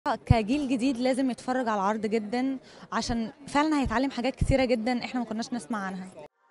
كجيل جديد لازم يتفرج على العرض جدا عشان فعلا هيتعلم حاجات كتيرة جدا احنا ما كناش نسمع عنها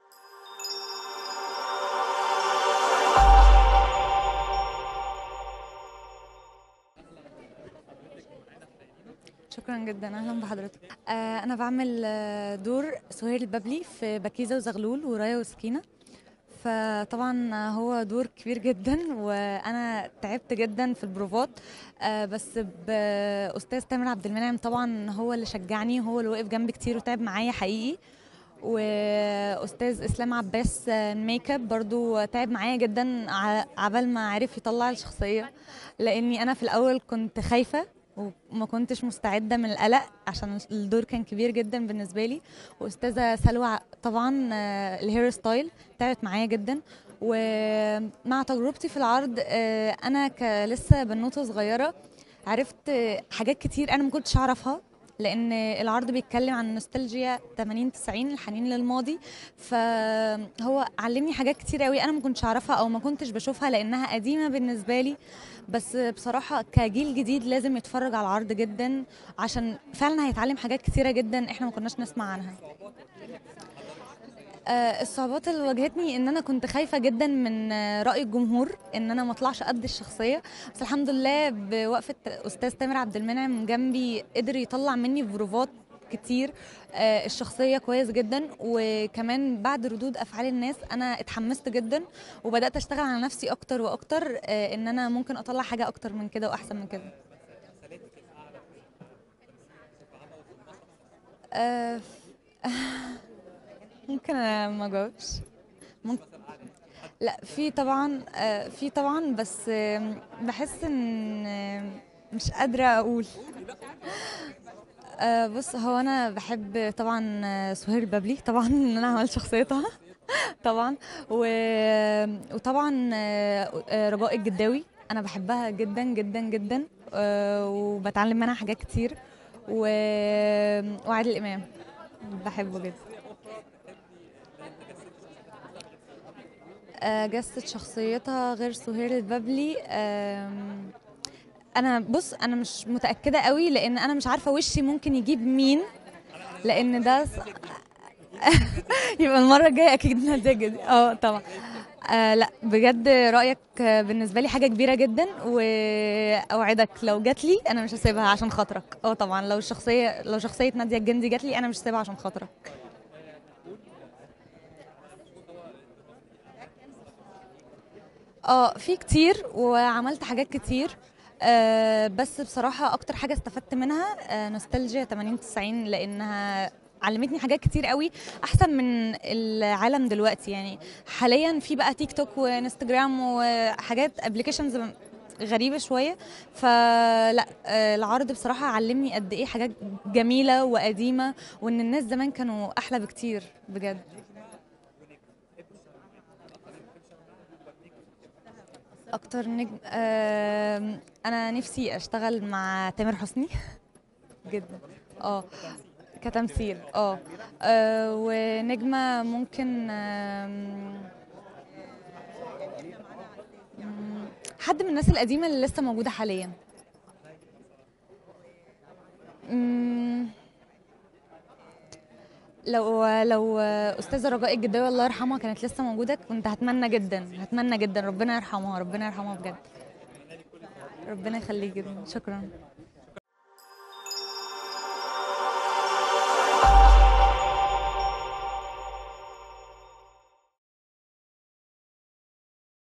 شكرا جدا اهلا بحضرتك آه انا بعمل آه، دور سهير البابلي في بكيزه وزغلول ورايا وسكينه فطبعا هو دور كبير جدا وانا تعبت جدا في البروفات آه، بس باستاذ تامر عبد المنعم طبعا هو اللي شجعني وهو اللي وقف جنبي كتير وتعب معايا حقيقي واستاذ اسلام عباس آه، الميك اب برضو تعب معايا جدا ع- عبال ما عرف يطلع الشخصيه لاني انا في الاول كنت خايفه وما كنتش مستعده من القلق عشان الدور كان كبير جدا بالنسبه لي واستاذه سلوى طبعا آه، الهير ستايل تعبت معايا جدا ومع تجربتي في العرض آه، انا كلسه بنوته صغيره عرفت آه، حاجات كتير انا ما كنتش اعرفها لان العرض بيتكلم عن نوستالجيا 80 90 الحنين للماضي فهو علمني حاجات كتير قوي انا ما كنتش اعرفها او ما كنتش بشوفها لانها قديمه بالنسبه لي بس بصراحه كجيل جديد لازم يتفرج على العرض جدا عشان فعلا هيتعلم حاجات كتيره جدا احنا ما كناش نسمع عنها آه، الصعوبات اللي واجهتني ان انا كنت خايفه جدا من آه، راي الجمهور ان انا ما اطلعش قد الشخصيه بس الحمد لله بوقفه استاذ تامر عبد المنعم جنبي قدر يطلع مني بروفات كتير آه، الشخصيه كويس جدا وكمان بعد ردود افعال الناس انا اتحمست جدا وبدات اشتغل على نفسي اكتر واكتر آه، ان انا ممكن اطلع حاجه اكتر من كده واحسن من كده آه، ممكن أنا ما اجاوبش ممكن لا في طبعا آه، في طبعا بس آم، بحس ان آم، مش قادره اقول آه، بص هو انا بحب طبعا آه، سهير البابلي طبعا ان انا عملت شخصيتها طبعا و... وطبعا آه، آه، رجاء الجداوي انا بحبها جدا جدا جدا آه، وبتعلم منها حاجات كتير و... وعادل امام بحبه جدا آه، جسد شخصيتها غير سهير البابلي آم، انا بص انا مش متاكده قوي لان انا مش عارفه وشي ممكن يجيب مين لان ده ص... يبقى المره الجايه اكيد نتيجه دي اه طبعا آه لا بجد رايك آه، بالنسبه لي حاجه كبيره جدا واوعدك لو جات لي انا مش هسيبها عشان خاطرك اه طبعا لو الشخصيه لو شخصيه ناديه الجندي جات لي انا مش هسيبها عشان خاطرك اه في كتير وعملت حاجات كتير آه بس بصراحة أكتر حاجة استفدت منها آه نوستالجيا 80 90 لأنها علمتني حاجات كتير قوي أحسن من العالم دلوقتي يعني حاليا في بقى تيك توك وانستجرام وحاجات ابلكيشنز غريبة شوية فلا آه العرض بصراحة علمني قد إيه حاجات جميلة وقديمة وإن الناس زمان كانوا أحلى بكتير بجد اكتر نجم آم، انا نفسي اشتغل مع تامر حسني جدا اه كتمثيل اه آه، ونجمه ممكن آم، مم، حد من الناس القديمه اللي لسه موجوده حاليا مم، لو لو استاذه رجاء الجداوي الله يرحمها كانت لسه موجوده كنت هتمنى جدا هتمنى جدا ربنا يرحمها ربنا يرحمها بجد ربنا يخليك جدا شكرا